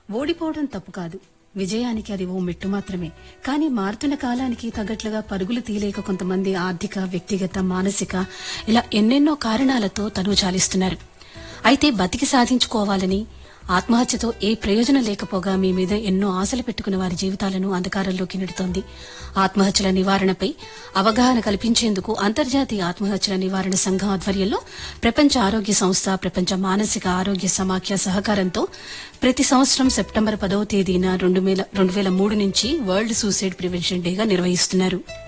ఓడిపోవడం తప్పు కాదు విజయానికి అది ఓ మెట్టు మాత్రమే కానీ మారుతున్న కాలానికి తగ్గట్లుగా పరుగులు తీయలేక కొంతమంది ఆర్థిక వ్యక్తిగత మానసిక ఇలా ఎన్నెన్నో కారణాలతో తనువు చాలిస్తున్నారు అయితే బతికి సాధించుకోవాలని ఆత్మహత్యతో ఏ ప్రయోజనం లేకపోగా మీ మీద ఎన్నో ఆశలు పెట్టుకున్న వారి జీవితాలను అంధకారంలోకి నెడుతోంది ఆత్మహత్యల నివారణపై అవగాహన కల్పించేందుకు అంతర్జాతీయ ఆత్మహత్యల నివారణ సంఘం ఆధ్వర్యంలో ప్రపంచ ఆరోగ్య సంస్థ ప్రపంచ మానసిక ఆరోగ్య సమాఖ్య సహకారంతో ప్రతి సంవత్సరం సెప్టెంబర్ పదవ తేదీన రెండు వేల మూడు నుంచి వరల్డ్ సూసైడ్ ప్రివెన్షన్ డేగా నిర్వహిస్తున్నారు